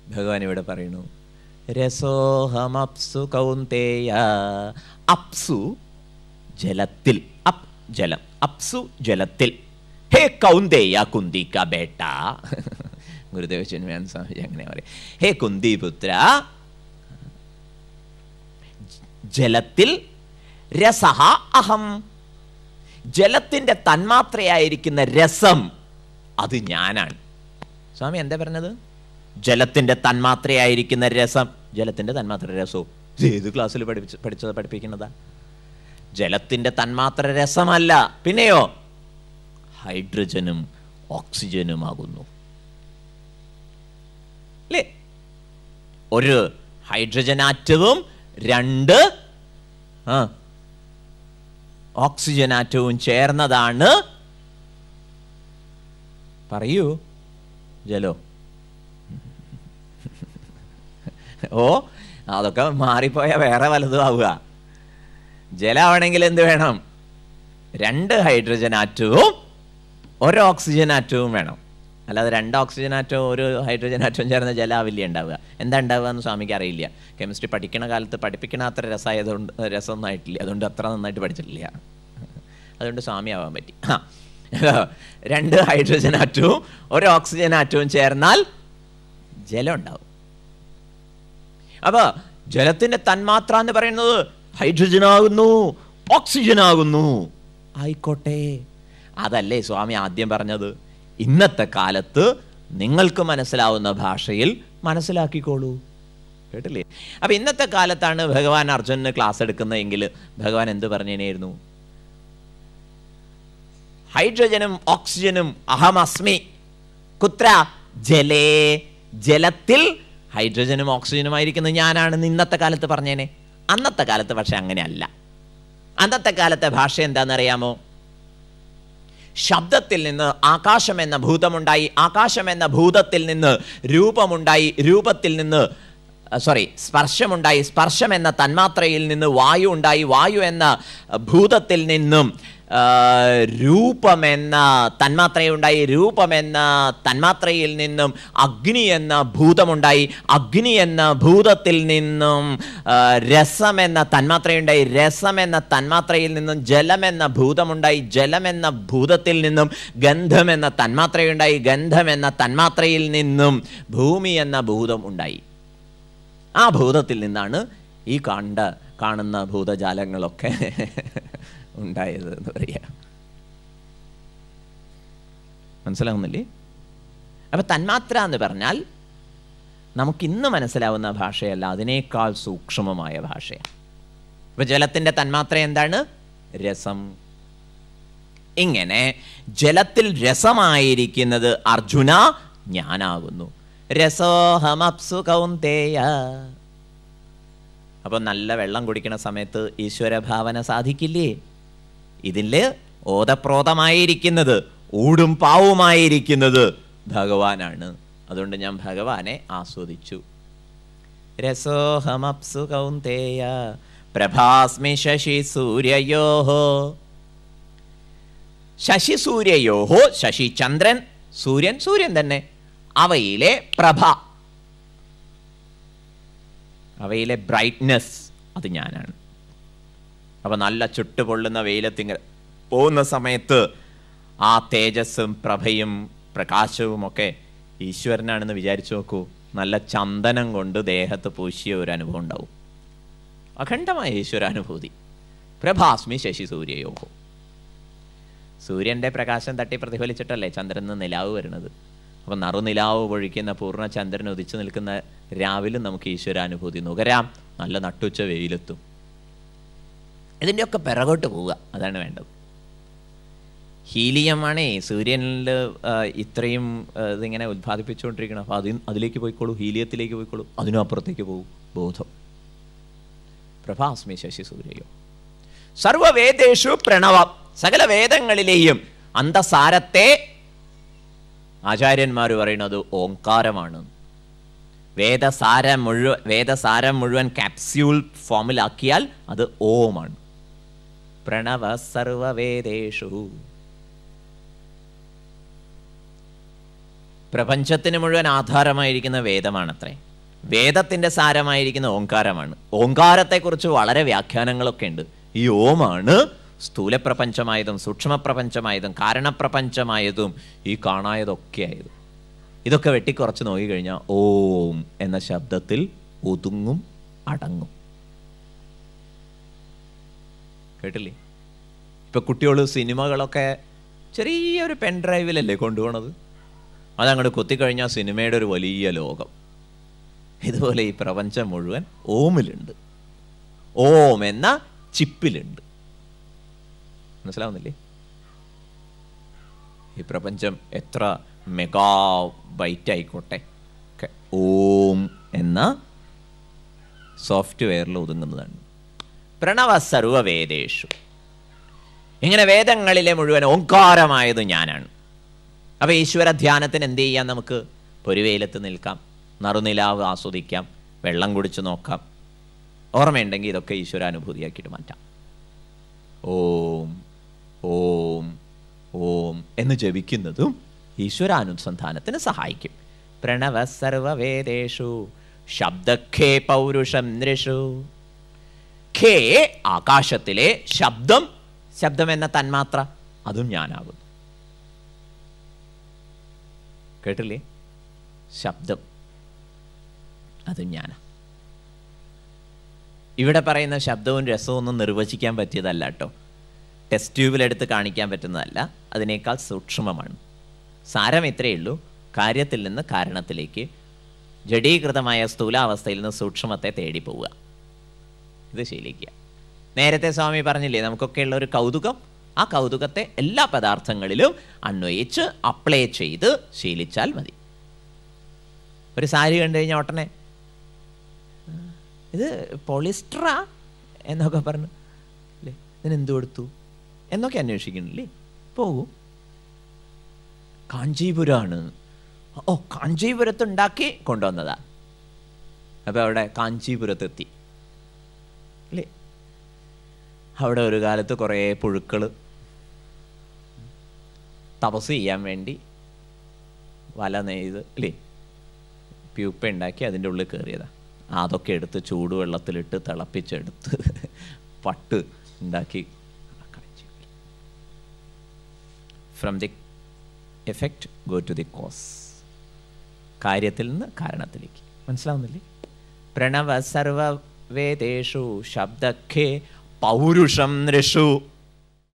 ഭഗവാൻ ഇവിടെ പറയുന്നു രസോഹമപ്സു കൗന്തേയ അപ്സു ജലത്തിൽ അപ് ജലം അപ്സു ജലത്തിൽ ഹേ കൗന്തേയ കുന്തിക്ക ബേട്ട ഗുരുദേവ ചിന്മയാൻ സ്വാമി അങ്ങനെ പറയും ഹേ കുന്തിപുത്ര ജലത്തിൽ രസഹ അഹം ജലത്തിന്റെ തന്മാത്രയായിരിക്കുന്ന രസം അത് ഞാനാണ് സ്വാമി എന്താ പറഞ്ഞത് ജലത്തിന്റെ തന്മാത്രയായിരിക്കുന്ന രസം ജലത്തിന്റെ തന്മാത്ര രസവും ഇത് ഏത് ക്ലാസ്സിൽ പഠിപ്പിച്ച് പഠിച്ചത് പഠിപ്പിക്കുന്നതാ ജലത്തിന്റെ തന്മാത്ര രസമല്ല പിന്നെയോ ഹൈഡ്രജനും ഓക്സിജനുമാകുന്നു അല്ലേ ഒരു ഹൈഡ്രജൻ ആറ്റവും രണ്ട് ആ ഓക്സിജൻ ആറ്റവും ചേർന്നതാണ് പറയൂ ജലോ ഓ അതൊക്കെ മാറിപ്പോയ വേറെ വലതും ആവുക ജലമാണെങ്കിൽ എന്ത് വേണം രണ്ട് ഹൈഡ്രജൻ ആറ്റവും ഒരു ഓക്സിജൻ ആറ്റവും വേണം അല്ലാതെ രണ്ട് ഓക്സിജൻ ആറ്റവും ഒരു ഹൈഡ്രജൻ ആറ്റവും ചേർന്ന ജലാവില്ല ഉണ്ടാവുക എന്താ ഉണ്ടാവുക എന്ന് സ്വാമിക്ക് അറിയില്ല കെമിസ്ട്രി പഠിക്കണ കാലത്ത് പഠിപ്പിക്കണ അത്ര രസമായതുകൊണ്ട് രസമൊന്നും ആയിട്ടില്ല അതുകൊണ്ട് അത്ര നന്നായിട്ട് പഠിച്ചിട്ടില്ല അതുകൊണ്ട് സ്വാമി ആവാൻ പറ്റി ആ. രണ്ട് ഹൈഡ്രജൻ ആറ്റവും ഒരു ഓക്സിജൻ ആറ്റവും ചേർന്നാൽ ജലം ഉണ്ടാവും അപ്പൊ ജലത്തിന്റെ തന്മാത്ര എന്ന് പറയുന്നത് ഹൈഡ്രജൻ ആകുന്നു ഓക്സിജൻ ആകുന്നു ആയിക്കോട്ടെ അതല്ലേ സ്വാമി ആദ്യം പറഞ്ഞത് ഇന്നത്തെ കാലത്ത് നിങ്ങൾക്ക് മനസ്സിലാവുന്ന ഭാഷയിൽ മനസ്സിലാക്കിക്കോളൂ കേട്ടില്ലേ അപ്പൊ ഇന്നത്തെ കാലത്താണ് ഭഗവാൻ അർജുനന് ക്ലാസ് എടുക്കുന്നതെങ്കിൽ ഭഗവാൻ എന്ത് പറഞ്ഞേനായിരുന്നു ഹൈഡ്രജനും ഓക്സിജനും അഹമസ്മി കുത്ര ജലേ ജലത്തിൽ ഹൈഡ്രജനും ഓക്സിജനുമായിരിക്കുന്നത് ഞാനാണെന്ന് ഇന്നത്തെ കാലത്ത് പറഞ്ഞേനെ അന്നത്തെ കാലത്ത് പക്ഷെ അങ്ങനെയല്ല അന്നത്തെ കാലത്തെ ഭാഷ എന്താണെന്നറിയാമോ ശബ്ദത്തിൽ നിന്ന് ആകാശം എന്ന ഭൂതമുണ്ടായി ആകാശം എന്ന ഭൂതത്തിൽ നിന്ന് രൂപമുണ്ടായി രൂപത്തിൽ നിന്ന് സോറി സ്പർശമുണ്ടായി സ്പർശം എന്ന തന്മാത്രയിൽ നിന്ന് വായു ഉണ്ടായി വായു എന്ന ഭൂതത്തിൽ നിന്നും ആ, രൂപമെന്ന തന്മാത്രയുണ്ടായി രൂപമെന്ന തന്മാത്രയിൽ നിന്നും അഗ്നി എന്ന ഭൂതമുണ്ടായി അഗ്നി എന്ന ഭൂതത്തിൽ നിന്നും ആ, രസം എന്ന തന്മാത്രയുണ്ടായി രസം എന്ന തന്മാത്രയിൽ നിന്നും ജലം എന്ന ഭൂതമുണ്ടായി ജലം എന്ന ഭൂതത്തിൽ നിന്നും ഗന്ധം എന്ന തന്മാത്രയുണ്ടായി ഗന്ധം എന്ന തന്മാത്രയിൽ നിന്നും ഭൂമി എന്ന ഭൂതം ഉണ്ടായി ആ ഭൂതത്തിൽ നിന്നാണ് ഈ കണ്ട കാണുന്ന ഭൂതജാലങ്ങളൊക്കെ ഉണ്ടായത് എന്ന് പറയാ മനസ്സിലാവുന്നില്ലേ അപ്പൊ തന്മാത്ര എന്ന് പറഞ്ഞാൽ നമുക്ക് ഇന്ന് മനസ്സിലാവുന്ന ഭാഷയല്ല അതിനേക്കാൾ സൂക്ഷ്മമായ ഭാഷയാണ് അപ്പൊ ജലത്തിന്റെ തന്മാത്ര എന്താണ് രസം ഇങ്ങനെ ജലത്തിൽ രസമായിരിക്കുന്നത് അർജുന ഞാനാകുന്നു രസോഹമപ്സു കൗന്തേയ അപ്പൊ നല്ല വെള്ളം കുടിക്കണ സമയത്ത് ഈശ്വര ഭാവന സാധിക്കില്ലേ ഇതില് ഓതപ്രോതമായിരിക്കുന്നത് ഊടും പാവുമായിരിക്കുന്നത് ഭഗവാനാണ് അതുകൊണ്ട് ഞാൻ ഭഗവാനെ ആസ്വദിച്ചു രസോഹമപ്സു കൗന്തേയ പ്രഭാസ്മി ശശി സൂര്യയോഹോ ശശി സൂര്യയോഹോ ശശി ചന്ദ്രൻ സൂര്യൻ സൂര്യൻ തന്നെ അവയിലെ പ്രഭ അവയിലെ ബ്രൈറ്റ്നെസ് അത് ഞാനാണ് അപ്പൊ നല്ല ചുട്ടുപൊള്ളുന്ന വെയിലത്തിങ്ങ പോകുന്ന സമയത്ത് ആ തേജസ്സും പ്രഭയും പ്രകാശവും ഒക്കെ ഈശ്വരനാണെന്ന് വിചാരിച്ചു നോക്കൂ നല്ല ചന്ദനം കൊണ്ട് ദേഹത്ത് പൂശിയ ഒരു അനുഭവം ഉണ്ടാവും അഖണ്ഡമായ ഈശ്വരാനുഭൂതി പ്രഭാസ്മി ശശി സൂര്യയോഹോ സൂര്യന്റെ പ്രകാശം തട്ടി പ്രതിഫലിച്ചിട്ടല്ലേ ചന്ദ്രന് നിലാവ് വരുന്നത് അപ്പം നറുനിലാവ് പൊഴിക്കുന്ന പൂർണ്ണ ചന്ദ്രൻ ഉദിച്ചു നിൽക്കുന്ന രാവിലെ നമുക്ക് ഈശ്വരാനുഭൂതി നുകരാം നല്ല നട്ടുച്ച വെയിലെത്തും ഇതിൻ്റെയൊക്കെ പിറകോട്ട് പോവുക അതാണ് വേണ്ടത് ഹീലിയമാണേ സൂര്യനിൽ ഇത്രയും ആ, ഇതിങ്ങനെ ഉത്പാദിപ്പിച്ചുകൊണ്ടിരിക്കണം അപ്പോൾ അതിൽ അതിലേക്ക് പോയിക്കോളൂ ഹീലിയത്തിലേക്ക് പോയിക്കോളൂ അതിനും അപ്പുറത്തേക്ക് പോകും ബോധം പ്രഭാസ്മി ശശി സൂര്യയോ സർവവേദേഷു പ്രണവം സകല വേദങ്ങളിലെയും അന്തസാരത്തെ ആചാര്യന്മാർ പറയുന്നത് ഓംകാരമാണ് വേദസാരം മുഴുവൻ വേദസാരം മുഴുവൻ ക്യാപ്സ്യൂൾ ഫോമിലാക്കിയാൽ അത് ഓമാണ് പ്രണവ സർവവേദേഷു പ്രപഞ്ചത്തിന് മുഴുവൻ ആധാരമായിരിക്കുന്ന വേദമാണത്രേ വേദത്തിൻ്റെ സാരമായിരിക്കുന്ന ഓങ്കാരമാണ് ഓങ്കാരത്തെക്കുറിച്ച് വളരെ വ്യാഖ്യാനങ്ങളൊക്കെ ഉണ്ട് ഈ ഓമാണ് സ്ഥൂലപ്രപഞ്ചമായതും സൂക്ഷ്മപ്രപഞ്ചമായതും കാരണപ്രപഞ്ചമായതും ഈ കാണായതൊക്കെ ആയതും ഇതൊക്കെ വെട്ടിക്കുറച്ച് നോക്കിക്കഴിഞ്ഞാൽ ഓം എന്ന ശബ്ദത്തിൽ ഒതുങ്ങും അടങ്ങും കേട്ടില്ലേ ഇപ്പൊ കുട്ടികൾ സിനിമകളൊക്കെ ചെറിയൊരു പെൻ ഡ്രൈവിലല്ലേ കൊണ്ടുപോണത് അതങ്ങോട്ട് കുത്തിക്കഴിഞ്ഞാൽ സിനിമയുടെ ഒരു വലിയ ലോകം ഇതുപോലെ ഈ പ്രപഞ്ചം മുഴുവൻ ഓമിലുണ്ട് ഓം എന്ന ചിപ്പിലുണ്ട് മനസ്സിലാവുന്നില്ലേ ഈ പ്രപഞ്ചം എത്ര മെഗാ ബൈറ്റ് ആയിക്കോട്ടെ ഒക്കെ ഓം എന്ന സോഫ്റ്റ്വെയറിൽ ഒതുങ്ങുന്നതാണ് പ്രണവ സർവവേദേഷു ഇങ്ങനെ വേദങ്ങളിലെ മുഴുവൻ ഓങ്കാരമായത് ഞാനാണ് അപ്പോൾ ഈശ്വര ധ്യാനത്തിന് എന്ത് ചെയ്യാം നമുക്ക് പൊരുവേലത്ത് നിൽക്കാം നറുനിലാവ് ആസ്വദിക്കാം വെള്ളം കുടിച്ചു നോക്കാം ഓർമ്മയുണ്ടെങ്കിൽ ഇതൊക്കെ ഈശ്വരാനുഭൂതിയാക്കിയിട്ട് മാറ്റാം ഓം ഓം ഓം എന്ന് ജപിക്കുന്നതും ഈശ്വരാനുസന്ധാനത്തിന് സഹായിക്കും പ്രണവ സർവവേദേഷു ശബ്ദഖേ പൗരുഷം നൃഷു ഖേ ആകാശത്തിലെ ശബ്ദം ശബ്ദം എന്ന തന്മാത്ര അതും ഞാനാകുന്നു കേട്ടില്ലേ ശബ്ദം അതും ഞാനാ ഇവിടെ പറയുന്ന ശബ്ദവും രസവും ഒന്നും നിർവചിക്കാൻ പറ്റിയതല്ല കേട്ടോ ടെസ്റ്റ് ട്യൂബിലെടുത്ത് കാണിക്കാൻ പറ്റുന്നതല്ല അതിനേക്കാൾ സൂക്ഷ്മമാണ് സാരം ഇത്രയേ ഉള്ളൂ കാര്യത്തിൽ നിന്ന് കാരണത്തിലേക്ക് ജഡീകൃതമായ സ്ഥൂലാവസ്ഥയിൽ നിന്ന് സൂക്ഷ്മത്തെ തേടി പോവുക ഇത് ശീലിക്കുക നേരത്തെ സ്വാമി പറഞ്ഞില്ലേ നമുക്കൊക്കെയുള്ള ഒരു കൗതുകം ആ കൗതുകത്തെ എല്ലാ പദാർത്ഥങ്ങളിലും അന്വയിച്ച് അപ്ലൈ ചെയ്ത് ശീലിച്ചാൽ മതി ഒരു സാരി കണ്ടു കഴിഞ്ഞാൽ ഉടനെ ഇത് പോളിസ്റ്ററാ എന്നൊക്കെ പറഞ്ഞു അല്ലേ ഇതിനെന്ത് കൊടുത്തു എന്നൊക്കെ അന്വേഷിക്കണില്ലേ പോകൂ കാഞ്ചീപുരമാണ് ഓ കാഞ്ചീപുരത്ത് ഉണ്ടാക്കി കൊണ്ടുവന്നതാ അപ്പോൾ അവിടെ കാഞ്ചീപുരത്തെത്തി അല്ലേ അവിടെ ഒരു കാലത്ത് കുറേ പുഴുക്കൾ തപസ് ചെയ്യാൻ വേണ്ടി വല നെയ്ത് അല്ലേ പ്യൂപ്പ ഉണ്ടാക്കി അതിൻ്റെ ഉള്ളിൽ കയറിയതാ അതൊക്കെ എടുത്ത് ചൂടുവെള്ളത്തിലിട്ട് തിളപ്പിച്ചെടുത്ത് പട്ട് ഉണ്ടാക്കി from the effect go to the cause കാര്യത്തിൽ നിന്ന് കാരണത്തിലേക്ക് മനസ്സിലാവുന്നില്ലേ പ്രണവ സർവവേദേഷു ശബ്ദഖേ പൗരുഷം നൃഷു